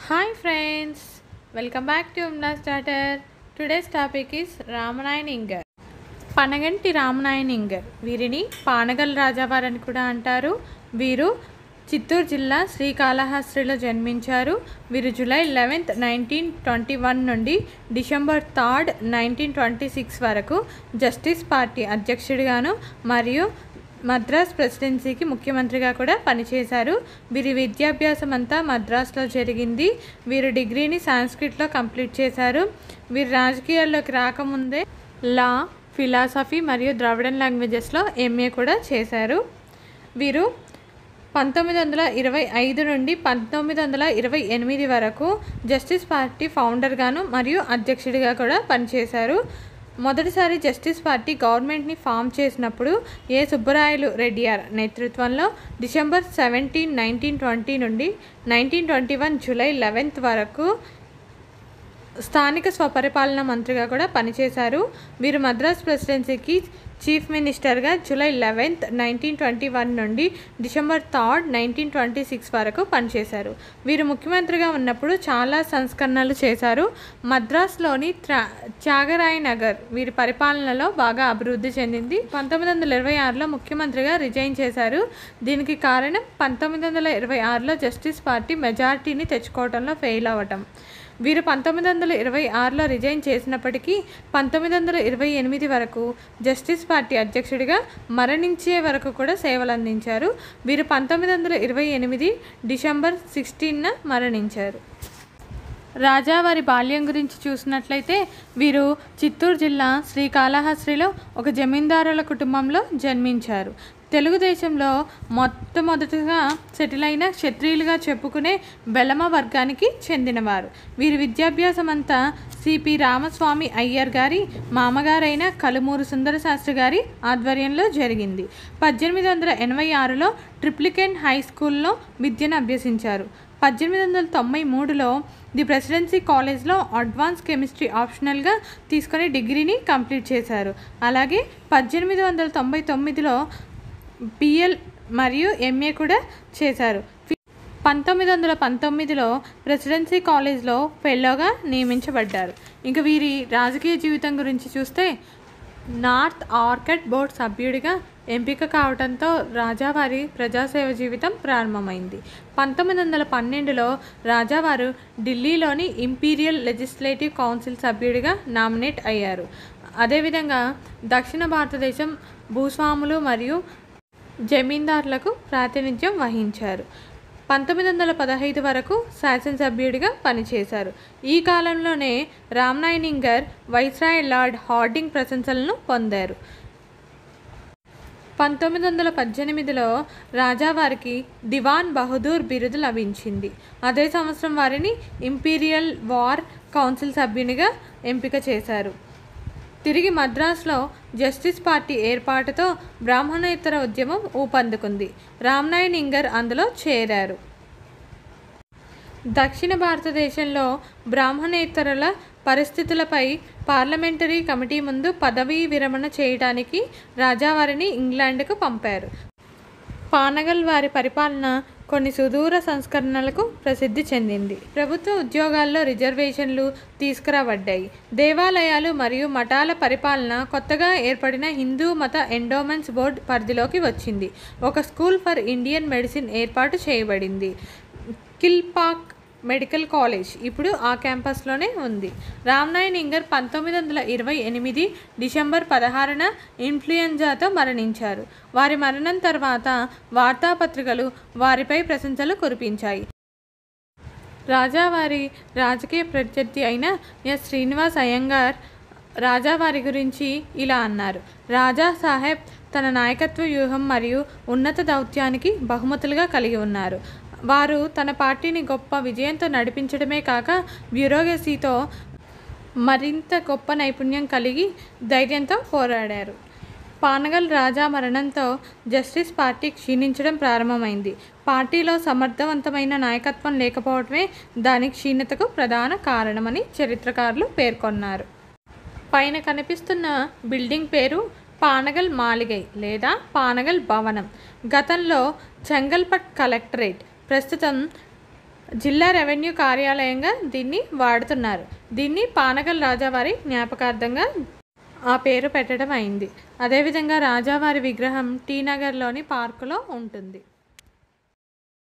Hi friends, welcome back to Umna Starter. Today's topic is రామనాయనింగర్ పనగంటి రామనాయనింగర్ వీరిని పానగల్ రాజావారు అని కూడా అంటారు వీరు చిత్తూరు జిల్లా శ్రీకాళహస్తిలో జన్మించారు వీరు July eleventh nineteen twenty one నుండి December third nineteen twenty six వరకు జస్టిస్ పార్టీ అధ్యక్షుడిగాను మరియు మద్రాస్ ప్రెసిడెన్సీకి ముఖ్యమంత్రిగా కూడా పనిచేశారు వీరి విద్యాభ్యాసం అంతా మద్రాస్లో జరిగింది వీరు డిగ్రీని సాంస్క్రిట్లో కంప్లీట్ చేశారు వీరు రాజకీయాల్లోకి రాకముందే లా ఫిలాసఫీ మరియు ద్రావిడన్ లాంగ్వేజెస్లో ఎంఏ కూడా చేశారు వీరు పంతొమ్మిది వందల ఇరవై ఐదు నుండి పంతొమ్మిది వందల ఇరవై ఎనిమిది వరకు జస్టిస్ పార్టీ ఫౌండర్గాను మరియు అధ్యక్షుడిగా కూడా పనిచేశారు మొదటిసారి జస్టిస్ పార్టీ గవర్నమెంట్ని ఫామ్ చేసినప్పుడు ఏ సుబ్బరాయలు రెడ్డియార్ నేతృత్వంలో డిసెంబర్ సెవెంటీన్ నైన్టీన్ ట్వంటీ నుండి nineteen twenty one July eleventh వరకు స్థానిక స్వపరిపాలన మంత్రిగా కూడా పనిచేశారు వీరు మద్రాస్ ప్రెసిడెన్సీకి చీఫ్ మినిస్టర్గా July eleventh nineteen twenty one నుండి December third nineteen twenty six వరకు పనిచేశారు వీరు ముఖ్యమంత్రిగా ఉన్నప్పుడు చాలా సంస్కరణలు చేశారు మద్రాస్లోని త్రా త్యాగరాయ నగర్ వీరి పరిపాలనలో బాగా అభివృద్ధి చెందింది పంతొమ్మిది వందల ఇరవై ఆరులో ముఖ్యమంత్రిగా రిజైన్ చేశారు దీనికి కారణం పంతొమ్మిది వందల ఇరవై ఆరులో జస్టిస్ పార్టీ మెజారిటీని తెచ్చుకోవడంలో ఫెయిల్ అవ్వటం వీరు పంతొమ్మిది వందల ఇరవై ఆరులో రిజైన్ చేసినప్పటికీ పంతొమ్మిది వందల ఇరవై ఎనిమిది వరకు జస్టిస్ పార్టీ అధ్యక్షుడిగా మరణించే వరకు కూడా సేవలు అందించారు వీరు పంతొమ్మిది వందల ఇరవై ఎనిమిది డిసెంబర్ సిక్స్టీన్న మరణించారు రాజా వారి బాల్యం గురించి చూసినట్లయితే వీరు చిత్తూరు జిల్లా శ్రీకాళహస్తిలో ఒక జమీందారుల కుటుంబంలో జన్మించారు తెలుగుదేశంలో మొట్టమొదటిగా సెటిల్ అయిన క్షత్రియులుగా చెప్పుకునే బెలమ వర్గానికి చెందినవారు వీరి విద్యాభ్యాసం అంతా సిపి రామస్వామి అయ్యర్ గారి మామగారైన కలుమూరు సుందర శాస్త్రి గారి ఆధ్వర్యంలో జరిగింది పద్దెనిమిది వందల ఎనభై ఆరులో ట్రిప్లికెన్ హై స్కూల్లో విద్యను అభ్యసించారు పద్దెనిమిది వందల తొంభై మూడులో ది ప్రెసిడెన్సీ కాలేజ్లో అడ్వాన్స్ కెమిస్ట్రీ ఆప్షనల్గా తీసుకొని డిగ్రీని కంప్లీట్ చేశారు అలాగే పద్దెనిమిది వందల తొంభై తొమ్మిదిలో పిఎల్ మరియు ఎంఏ కూడా చేశారు పంతొమ్మిది వందల పంతొమ్మిదిలో ప్రెసిడెన్సీ కాలేజ్లో ఫెలోగా నియమించబడ్డారు ఇంకా వీరి రాజకీయ జీవితం గురించి చూస్తే నార్త్ ఆర్కెడ్ బోర్డ్ సభ్యుడిగా ఎంపిక కావడంతో రాజావారి ప్రజాసేవ జీవితం ప్రారంభమైంది పంతొమ్మిది వందల పన్నెండులో రాజావారు ఢిల్లీలోని ఇంపీరియల్ లెజిస్లేటివ్ కౌన్సిల్ సభ్యుడిగా నామినేట్ అయ్యారు అదేవిధంగా దక్షిణ భారతదేశం భూస్వాములు మరియు జమీందారులకు ప్రాతినిధ్యం వహించారు పంతొమ్మిది వందల పదహైదు వరకు శాసనసభ్యుడిగా పనిచేశారు ఈ కాలంలోనే రామ్నాయనింగర్ వైస్రాయ్ లార్డ్ హార్డింగ్ ప్రశంసలను పొందారు పంతొమ్మిది వందల పద్దెనిమిదిలో రాజావారికి దివాన్ బహదూర్ బిరుదు లభించింది అదే సంవత్సరం వారిని ఇంపీరియల్ వార్ కౌన్సిల్ సభ్యునిగా ఎంపిక చేశారు తిరిగి మద్రాసులో జస్టిస్ పార్టీ ఏర్పాటుతో బ్రాహ్మణేతర ఉద్యమం ఊపందుకుంది రామ్నాయనింగర్ అందులో చేరారు దక్షిణ భారతదేశంలో బ్రాహ్మణేతరుల పరిస్థితులపై పార్లమెంటరీ కమిటీ ముందు పదవీ విరమణ చేయడానికి రాజావారిని ఇంగ్లాండ్కు పంపారు పానగల్ వారి పరిపాలన కొన్ని సుదూర సంస్కరణలకు ప్రసిద్ధి చెందింది ప్రభుత్వ ఉద్యోగాల్లో రిజర్వేషన్లు తీసుకురాబడ్డాయి దేవాలయాలు మరియు మఠాల పరిపాలన కొత్తగా ఏర్పడిన హిందూ మత ఎండోమెంట్స్ బోర్డ్ పరిధిలోకి వచ్చింది ఒక స్కూల్ ఫర్ ఇండియన్ మెడిసిన్ ఏర్పాటు చేయబడింది కిల్పాక్ మెడికల్ కాలేజ్ ఇప్పుడు ఆ క్యాంపస్లోనే ఉంది రామ్నాయన్ ఇంగర్ పంతొమ్మిది వందల ఇరవై ఎనిమిది డిసెంబర్ పదహారున ఇన్ఫ్లుయెంజాతో మరణించారు వారి మరణం తర్వాత వార్తాపత్రికలు వారిపై ప్రశంసలు కురిపించాయి రాజావారి రాజకీయ ప్రత్యర్థి అయిన ఎస్ శ్రీనివాస్ అయ్యంగార్ రాజావారి గురించి ఇలా అన్నారు రాజా సాహెబ్ తన నాయకత్వ వ్యూహం మరియు ఉన్నత దౌత్యానికి బహుమతులుగా కలిగి ఉన్నారు వారు తన పార్టీని గొప్ప విజయంతో నడిపించడమే కాక బ్యూరోగసీతో మరింత గొప్ప నైపుణ్యం కలిగి ధైర్యంతో పోరాడారు పానగల్ రాజా మరణంతో జస్టిస్ పార్టీ క్షీణించడం ప్రారంభమైంది పార్టీలో సమర్థవంతమైన నాయకత్వం లేకపోవడమే దాని క్షీణతకు ప్రధాన కారణమని చరిత్రకారులు పేర్కొన్నారు పైన కనిపిస్తున్న బిల్డింగ్ పేరు పానగల్ మాలిగై లేదా పానగల్ భవనం గతంలో చెంగల్పట్ కలెక్టరేట్ ప్రస్తుతం జిల్లా రెవెన్యూ కార్యాలయంగా దీన్ని వాడుతున్నారు దీన్ని పానగల్ రాజావారి జ్ఞాపకార్థంగా ఆ పేరు పెట్టడం అయింది అదేవిధంగా రాజావారి విగ్రహం టీ నగర్లోని పార్కులో ఉంటుంది